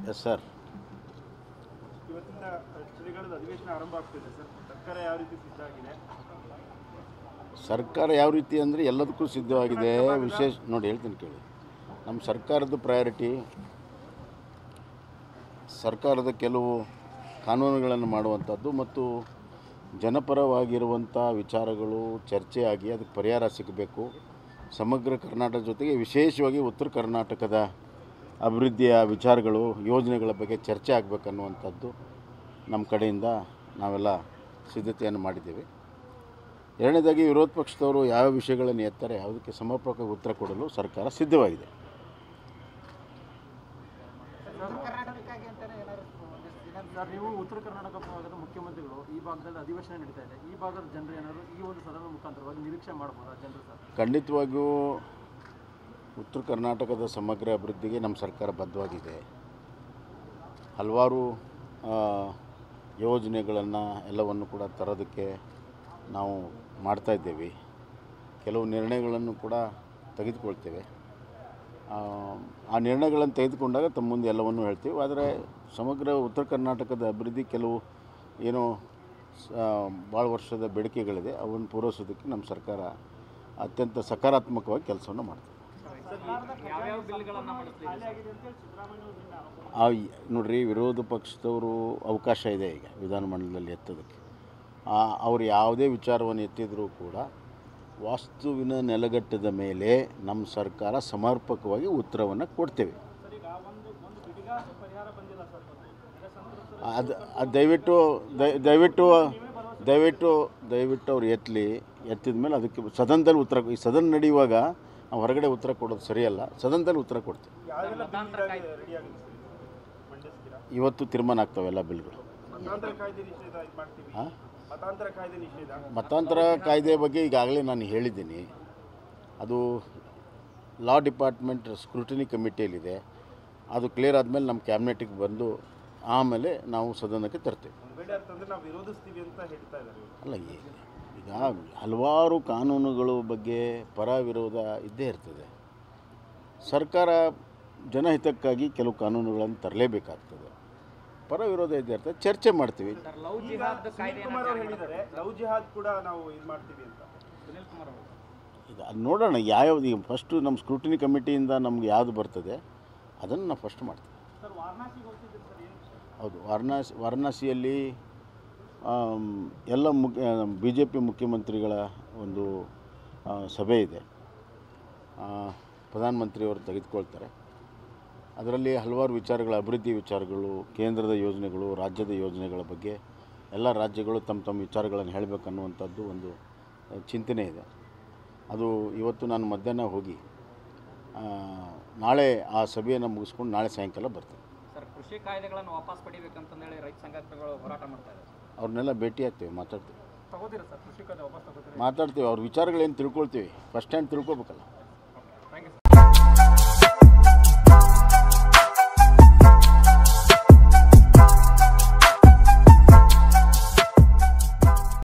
Yes sir ಇವತ್ತಿಂದ ಚಳಿಗಾಲದ ಅಧಿವೇಶನ ಆರಂಭ ಆಗ್ತಿದೆ ಸರ್ ಸರ್ಕಾರ ಯಾವ ರೀತಿ ಸಿದ್ಧ ಆಗಿದೆ ಸರ್ಕಾರ ಯಾವ ರೀತಿ ಅಂದರೆ ಎಲ್ಲದಕ್ಕೂ ಸಿದ್ಧವಾಗಿದೆ ವಿಶೇಷ ನೋಡಿ ಹೇಳ್ತೀನಿ ಕೇಳಿ ನಮ್ಮ ಸರ್ಕಾರದ ಪ್ರಯಾರಿಟಿ ಸರ್ಕಾರದ ಕೆಲವು ಕಾನೂನುಗಳನ್ನು ಮಾಡುವಂಥದ್ದು ಮತ್ತು ಜನಪರವಾಗಿರುವಂಥ ವಿಚಾರಗಳು ಚರ್ಚೆ ಆಗಿ ಅದಕ್ಕೆ ಪರಿಹಾರ ಸಿಗಬೇಕು ಸಮಗ್ರ ಕರ್ನಾಟಕ ಜೊತೆಗೆ ವಿಶೇಷವಾಗಿ ಉತ್ತರ ಕರ್ನಾಟಕದ ಅಭಿವೃದ್ಧಿಯ ವಿಚಾರಗಳು ಯೋಜನೆಗಳ ಬಗ್ಗೆ ಚರ್ಚೆ ಆಗಬೇಕನ್ನುವಂಥದ್ದು ನಮ್ಮ ಕಡೆಯಿಂದ ನಾವೆಲ್ಲ ಸಿದ್ಧತೆಯನ್ನು ಮಾಡಿದ್ದೇವೆ ಎರಡನೇದಾಗಿ ವಿರೋಧ ಪಕ್ಷದವರು ಯಾವ ವಿಷಯಗಳನ್ನು ಎತ್ತಾರೆ ಯಾವುದಕ್ಕೆ ಸಮರ್ಪಕ ಉತ್ತರ ಕೊಡಲು ಸರ್ಕಾರ ಸಿದ್ಧವಾಗಿದೆ ಸರ್ ನೀವು ಉತ್ತರ ಕರ್ನಾಟಕ ಭಾಗದ ಮುಖ್ಯಮಂತ್ರಿಗಳು ಈ ಭಾಗದಲ್ಲಿ ಅಧಿವೇಶನ ನಡೀತಾ ಇದೆ ಈ ಭಾಗದ ಜನರು ಏನಾದ್ರು ಈ ಒಂದು ಸದನದ ಮುಖಾಂತರವಾಗಿ ನಿರೀಕ್ಷೆ ಮಾಡ್ಬೋದಾ ಜನರು ಸರ್ ಖಂಡಿತವಾಗಿಯೂ ಉತ್ತರ ಕರ್ನಾಟಕದ ಸಮಗ್ರ ಅಭಿವೃದ್ಧಿಗೆ ನಮ್ಮ ಸರ್ಕಾರ ಬದ್ಧವಾಗಿದೆ ಹಲವಾರು ಆ, ಯೋಜನೆಗಳನ್ನು ಎಲ್ಲವನ್ನು ಕೂಡ ತರೋದಕ್ಕೆ ನಾವು ಮಾಡ್ತಾ ಇದ್ದೇವೆ ಕೆಲವು ನಿರ್ಣಯಗಳನ್ನು ಕೂಡ ತೆಗೆದುಕೊಳ್ತೇವೆ ಆ, ಆ ನಿರ್ಣಯಗಳನ್ನು ತೆಗೆದುಕೊಂಡಾಗ ತಮ್ಮ ಮುಂದೆ ಎಲ್ಲವನ್ನೂ ಹೇಳ್ತೀವಿ ಆದರೆ ಸಮಗ್ರ ಉತ್ತರ ಕರ್ನಾಟಕದ ಅಭಿವೃದ್ಧಿ ಕೆಲವು ಏನೋ ಭಾಳ ವರ್ಷದ ಬೇಡಿಕೆಗಳಿದೆ ಅವನ್ನು ಪೂರೈಸೋದಕ್ಕೆ ನಮ್ಮ ಸರ್ಕಾರ ಅತ್ಯಂತ ಸಕಾರಾತ್ಮಕವಾಗಿ ಕೆಲಸವನ್ನು ಮಾಡ್ತೀವಿ ಯಾವ್ಯಾವ ಬಿಲ್ಗಳನ್ನು ಮಾಡಿಸ್ಲಿ ಆ ಯ- ನೋಡ್ರಿ ವಿರೋಧ ಪಕ್ಷದವರು ಅವಕಾಶ ಇದೆ ಈಗ ವಿಧಾನಮಂಡಲದಲ್ಲಿ ಎತ್ತೋದಕ್ಕೆ ಆ, ಅವ್ರು ಯಾವುದೇ ವಿಚಾರವನ್ನು ಎತ್ತಿದರೂ ಕೂಡ ವಾಸ್ತುವಿನ ನೆಲಗಟ್ಟದ ಮೇಲೆ ನಮ್ಮ ಸರ್ಕಾರ ಸಮರ್ಪಕವಾಗಿ ಉತ್ತರವನ್ನು ಕೊಡ್ತೇವೆ ಅದು ಅದು ದಯವಿಟ್ಟು ದಯ- ದಯವಿಟ್ಟು ದಯವಿಟ್ಟು ದಯವಿಟ್ಟು ಅವ್ರು ಎತ್ತಲಿ ಎತ್ತಿದ ಮೇಲೆ ಅದಕ್ಕೆ ಸದನದಲ್ಲಿ ಉತ್ತರ ಈ ಸದನ ನಡೆಯುವಾಗ ನಾವು ಹೊರಗಡೆ ಉತ್ತರ ಕೊಡೋದು ಸರಿಯಲ್ಲ ಸದನದಲ್ಲಿ ಉತ್ತರ ಕೊಡ್ತೀವಿ ಯಾವೆಲ್ಲ ರೆಡಿ ಆಗಿದೆ ಸರ್ ಮಂಡಿಸ್ತೀರಾ ಇವತ್ತು ತೀರ್ಮಾನ ಆಗ್ತಾವೆಲ್ಲ ಬಿಲ್ಗಳು ಮತಾಂತರ ಕಾಯ್ದೆ ನಿಷೇಧ ಇದು ಮಾಡ್ತೀವಿ ಹಾಂ ಮತಾಂತರ ಕಾಯ್ದೆ ನಿಷೇಧ ಮತಾಂತರ ಕಾಯ್ದೆ ಬಗ್ಗೆ ಈಗಾಗಲೇ ನಾನು ಹೇಳಿದ್ದೀನಿ ಅದು ಲಾ ಡಿಪಾರ್ಟ್ಮೆಂಟ್ ಸ್ಕ್ರೂಟಿನಿ ಕಮಿಟಿಯಲ್ಲಿದೆ ಅದು ಕ್ಲಿಯರ್ ಆದಮೇಲೆ ನಮ್ಮ ಕ್ಯಾಬಿನೆಟಿಗೆ ಬಂದು ಆಮೇಲೆ ನಾವು ಸದನಕ್ಕೆ ತರ್ತೇವೆ ಬೇಡ ಅಂತಂದ್ರೆ ನಾವು ವಿರೋಧಿಸ್ತೀವಿ ಅಂತ ಹೇಳ್ತಾ ಇದ್ದಾರೆ ಇವ್ರು. ಅಲ್ಲ ಈ- ಈಗ ಹಲವಾರು ಕಾನೂನುಗಳು ಬಗ್ಗೆ ಪರ ವಿರೋಧ ಇದ್ದೇ ಇರ್ತದೆ ಸರ್ಕಾರ ಜನಹಿತಕ್ಕಾಗಿ ಕೆಲವು ಕಾನೂನುಗಳನ್ನು ತರಲೇಬೇಕಾಗ್ತದೆ ಪರ ವಿರೋಧ ಇದ್ದೇ ಇರ್ತದೆ ಚರ್ಚೆ ಮಾಡ್ತೀವಿ ಸರ್ ಲವ್ ಈಗ ಜಿಹಾದ್ ಸುನೀಲ್ ಕಾಯ್ದೆ ಕುಮಾರ್ ಅವರು ಹೇಳಿದ್ದಾರೆ ಲವ್ ಜಿಹಾದ್ ಕೂಡ ನಾವು ಇದು ಮಾಡ್ತೀವಿ ಅಂತ ಸುನಿಲ್ ಕುಮಾರ್ ಅವರು ಇದು ಅದು ನೋಡೋಣ ಯಾವ್ಯಾವ್ದು ಈಗ ಫಸ್ಟು ನಮ್ಮ ಸ್ಕ್ರೂಟಿನಿ ಕಮಿಟಿಯಿಂದ ನಮ್ಗೆ ಯಾವುದು ಬರ್ತದೆ ಅದನ್ನು ನಾವು ಫಸ್ಟ್ ಮಾಡ್ತೀವಿ ಸರ್ ವಾರಣಾಸಿಗೆ ಹೋಗ್ತಿದ್ದೀರಿ ಸರ್ ಏನು ಹೌದು ವಾರಣಾಸಿ ವಾರಣಾಸಿಯಲ್ಲಿ ಆಮ್, ಎಲ್ಲ ಮುಖ್ಯ ಬಿ ಜೆ ಪಿ ಮುಖ್ಯಮಂತ್ರಿಗಳ ಒಂದು ಆ, ಸಭೆ ಇದೆ ಆ, ಪ್ರಧಾನಮಂತ್ರಿಯವರು ತೆಗೆದುಕೊಳ್ತಾರೆ ಅದರಲ್ಲಿ ಹಲವಾರು ವಿಚಾರಗಳ ಅಭಿವೃದ್ಧಿ ವಿಚಾರಗಳು ಕೇಂದ್ರದ ಯೋಜನೆಗಳು ರಾಜ್ಯದ ಯೋಜನೆಗಳ ಬಗ್ಗೆ ಎಲ್ಲ ರಾಜ್ಯಗಳು ತಮ್ಮ ತಮ್ಮ ವಿಚಾರಗಳನ್ನು ಹೇಳಬೇಕನ್ನುವಂಥದ್ದು ಒಂದು ಆ, ಚಿಂತನೆ ಇದೆ ಅದು ಇವತ್ತು ನಾನು ಮಧ್ಯಾಹ್ನ ಹೋಗಿ ಆ, ನಾಳೆ ಆ ಸಭೆಯನ್ನು ಮುಗಿಸ್ಕೊಂಡು ನಾಳೆ ಸಾಯಂಕಾಲ ಬರ್ತೀನಿ ಸರ್ ಕೃಷಿ ಕಾಯ್ದೆಗಳನ್ನು ವಾಪಸ್ ಪಡಿಬೇಕಂತಂದೇಳಿ ರೈತ ಸಂಘಟನೆಗಳು ಹೋರಾಟ ಮಾಡ್ತಾ ಇದ್ದಾರೆ ಅವ್ರನ್ನೆಲ್ಲ ಭೇಟಿ ಆಗ್ತೀವಿ ಮಾತಾಡ್ತೀವಿ ತಗೋತೀರಾ ಸರ್ ಕೃಷಿ ಕಾಯ್ದೆ ವಾಪಸ್ ತಗೋತೀರಾ ಮಾತಾಡ್ತೀವಿ ಅವ್ರ ವಿಚಾರಗಳೇನು ತಿಳ್ಕೊಳ್ತೀವಿ ಫಸ್ಟ್ ಹ್ಯಾಂಡ್ ತಿಳ್ಕೊಬೇಕಲ್ಲ